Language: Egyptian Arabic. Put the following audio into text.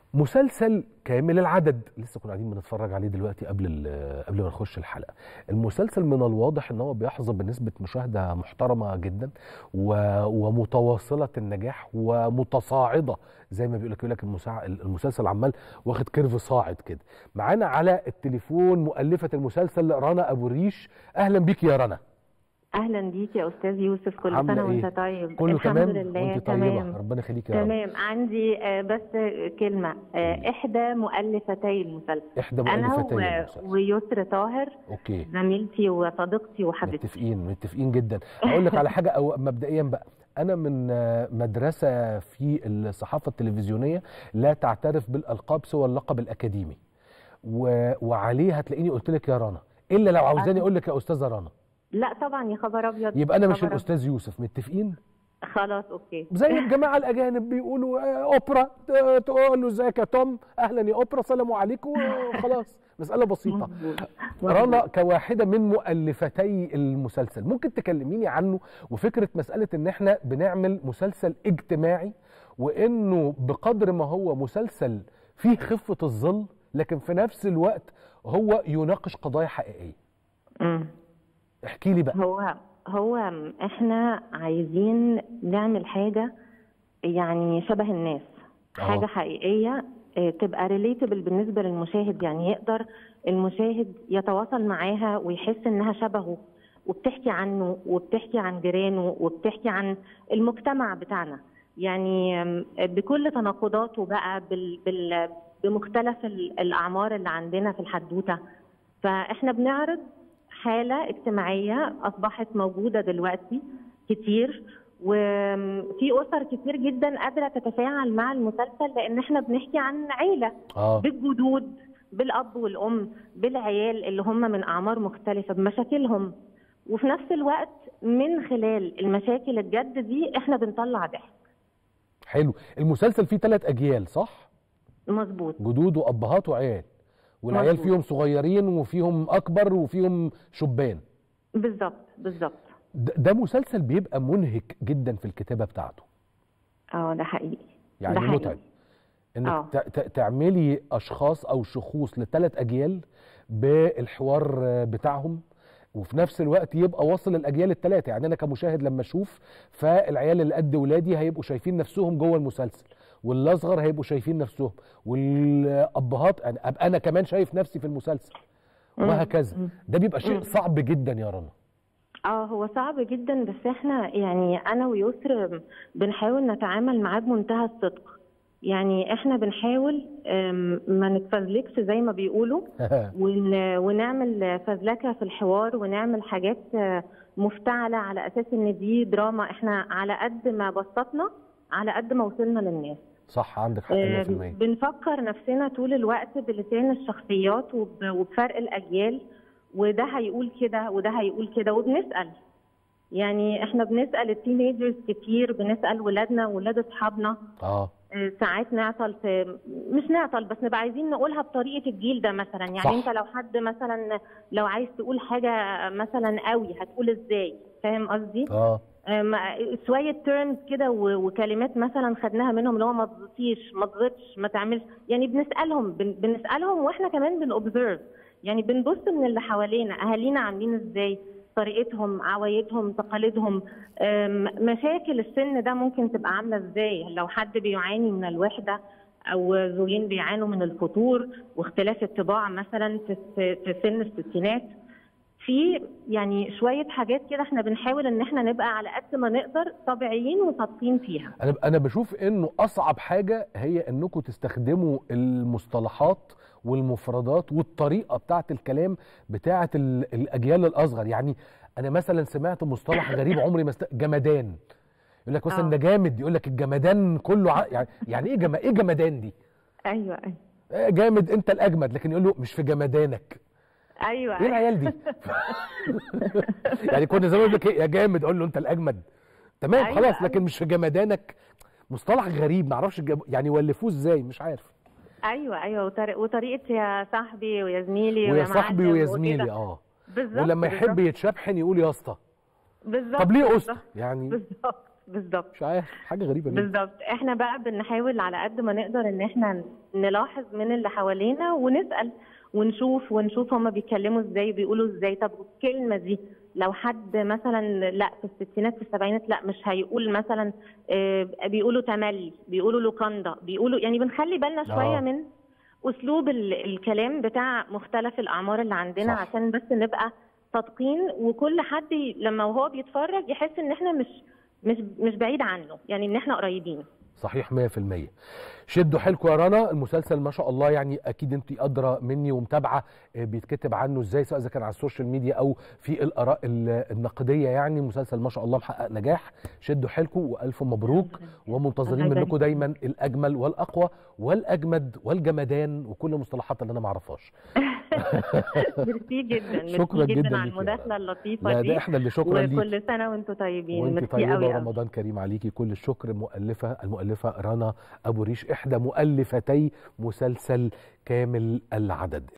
مسلسل كامل العدد لسه كنا قاعدين بنتفرج عليه دلوقتي قبل ال- قبل ما نخش الحلقه المسلسل من الواضح ان هو بيحظى بنسبه مشاهده محترمه جدا و- ومتواصله النجاح ومتصاعده زي ما بيقول لك يقول لك المسا- المسلسل عمال واخد كيرف صاعد كده معانا على التليفون مؤلفه المسلسل رنا ابو الريش اهلا بيك يا رنا اهلا بيك يا استاذ يوسف كل عاملة سنه إيه؟ وانت طيب كله الحمد تمام لله وانت طيبه تمام ربنا يخليك يا رب تمام عندي آه، بس كلمه آه، احدى مؤلفتي المسلسل احدى انا مؤلفتي و- المسلسل ويسر طاهر اوكي زميلتي وصديقتي وحبيبتي متفقين متفقين جدا هقول لك على حاجه او مبدئيا بقى انا من آه، مدرسه في الصحافه التلفزيونيه لا تعترف بالالقاب سوى اللقب الاكاديمي و... وعليه هتلاقيني قلت لك يا رنا الا لو عاوزاني اقول لك يا استاذه رنا لا طبعا يا خبر ابيض يبقى انا مش خبر الاستاذ يوسف متفقين أبيض. خلاص اوكي زي الجماعه الاجانب بيقولوا آه، اوبرا ت- تقول له ازيك يا توم اهلا يا اوبرا سلام عليكم وخلاص مساله بسيطه مظبوط رنا كواحده من مؤلفتي المسلسل ممكن تكلميني عنه وفكره مساله ان احنا بنعمل مسلسل اجتماعي وانه بقدر ما هو مسلسل فيه خفه الظل لكن في نفس الوقت هو يناقش قضايا حقيقيه مم. احكي لي بقى هو هو احنا عايزين نعمل حاجة يعني شبه الناس آه. حاجة حقيقية آه، تبقى ريليتبل بالنسبة للمشاهد يعني يقدر المشاهد يتواصل معاها ويحس انها شبهه وبتحكي عنه وبتحكي عن جيرانه وبتحكي عن المجتمع بتاعنا يعني آم، بكل تناقضاته بقى بال بال بمختلف ال- الأعمار اللي عندنا في الحدوتة فاحنا بنعرض حالة اجتماعية أصبحت موجودة دلوقتي كتير وفي أسر كتير جدا قادرة تتفاعل مع المسلسل لأن احنا بنحكي عن عيلة اه بالجدود بالأب والأم بالعيال اللي هم من أعمار مختلفة بمشاكلهم وفي نفس الوقت من خلال المشاكل الجد دي احنا بنطلع ضحك حلو المسلسل فيه ثلاث اجيال صح مظبوط جدود وابهات وعيال والعيال مظبوط. فيهم صغيرين وفيهم اكبر وفيهم شبان بالظبط بالظبط ده ده مسلسل بيبقى منهك جدا في الكتابه بتاعته اه ده حقيقي يعني ده حقيقي. متعب انك آه. تع- تع- تعملي اشخاص او شخوص لثلاث اجيال بالحوار آه، بتاعهم وفي نفس الوقت يبقى واصل الاجيال الثلاثه يعني انا كمشاهد لما اشوف فالعيال اللي قد ولادي هيبقوا شايفين نفسهم جوه المسلسل والاصغر هيبقوا شايفين نفسهم والابهات أنا- ابقى انا كمان شايف نفسي في المسلسل وهكذا ده بيبقى شيء صعب جدا يا رنا اه هو صعب جدا بس احنا يعني انا ويسر بنحاول نتعامل معاه بمنتهى الصدق يعني احنا بنحاول أم، ما نتفزلكش زي ما بيقولوا ون- ونعمل فزلكه في الحوار ونعمل حاجات آه، مفتعله على اساس ان دي دراما احنا على قد ما بسطنا على قد ما وصلنا للناس صح عندك حق آه، 100% بنفكر نفسنا طول الوقت بلسان الشخصيات وب- وبفرق الأجيال وده هيقول كده وده هيقول كده وبنسأل يعني احنا بنسأل التينيجرز كتير بنسأل ولادنا وولاد اصحابنا اه آه، ساعات نعطل في مش نعطل بس نبقى عايزين نقولها بطريقة الجيل ده مثلا يعني صح. انت لو حد مثلا لو عايز تقول حاجة مثلا قوي هتقول ازاي فاهم قصدي؟ اه أم، شويه تيرمز كده و- وكلمات مثلا خدناها منهم اللي هو ما تغطيش ما تغطش ما تعملش يعني بنسالهم بن- بنسالهم واحنا كمان بنوبزرف يعني بنبص من اللي حوالينا اهالينا عاملين ازاي طريقتهم عوايدهم تقاليدهم أم، مشاكل السن ده ممكن تبقى عامله ازاي لو حد بيعاني من الوحده او زوجين بيعانوا من الفتور واختلاف الطباع مثلا في في في سن الستينات في يعني شويه حاجات كده احنا بنحاول ان احنا نبقى على قد ما نقدر طبيعيين وصادقين فيها انا انا بشوف انه اصعب حاجه هي انكم تستخدموا المصطلحات والمفردات والطريقه بتاعه الكلام بتاعه ال- الاجيال الاصغر يعني انا مثلا سمعت مصطلح غريب عمري ما است... جمدان يقول لك مثلا آه. ده جامد يقول لك الجمدان كله ع... يعني يعني ايه جم... ايه جمدان دي ايوه ايوه آه، جامد انت الاجمد لكن يقول له مش في جمدانك ايوه ايه العيال دي يعني كنا زمان يقول لك إيه، يا جامد اقول له انت الاجمد تمام أيوة، خلاص أيوة. لكن مش في جمدانك مصطلح غريب ما اعرفش الجم... يعني ولفوه ازاي مش عارف ايوه ايوه وطريق وطريقه يا صاحبي ويا زميلي ويا صاحبي معلم ويا وكده. زميلي اه بالظبط ولما يحب بالظبط. يتشبحن يقول يا اسطى بالظبط طب ليه بالظبط. اسطى يعني بالظبط بالظبط مش عارف حاجه غريبه جدا بالظبط احنا بقى بنحاول على قد ما نقدر ان احنا نلاحظ من اللي حوالينا ونسال ونشوف ونشوف هما بيتكلموا ازاي بيقولوا ازاي طب الكلمه دي لو حد مثلا لا في الستينات في السبعينات لا مش هيقول مثلا آه، بيقولوا تملي بيقولوا لوكاندا بيقولوا يعني بنخلي بالنا شويه آه. من اسلوب ال- الكلام بتاع مختلف الاعمار اللي عندنا صح. عشان بس نبقى صادقين وكل حد ي- لما وهو بيتفرج يحس ان احنا مش مش مش بعيد عنه يعني ان احنا قريبين صحيح 100% شدوا حيلكم يا رنا المسلسل ما شاء الله يعني اكيد انت ادرى مني ومتابعه آه، بيتكتب عنه ازاي سواء اذا كان على السوشيال ميديا او في الاراء ال- النقديه يعني مسلسل ما شاء الله محقق نجاح شدوا حيلكم والف مبروك ومنتظرين الله يبارك منكم دايما الاجمل والاقوى والاجمد والجمدان وكل المصطلحات اللي انا ما اعرفهاش ميرسي جدا شكراً ميرسي جداً جدا على ليكي يا المداخله رنا. اللطيفه لا دي ده احنا اللي شكرا ليك وكل سنه وانتم طيبين وانت ميرسي طيبه قوي قوي ورمضان كريم عليكي كل الشكر مؤلفه المؤلفه رنا ابو ريش احدى مؤلفتي مسلسل كامل العدد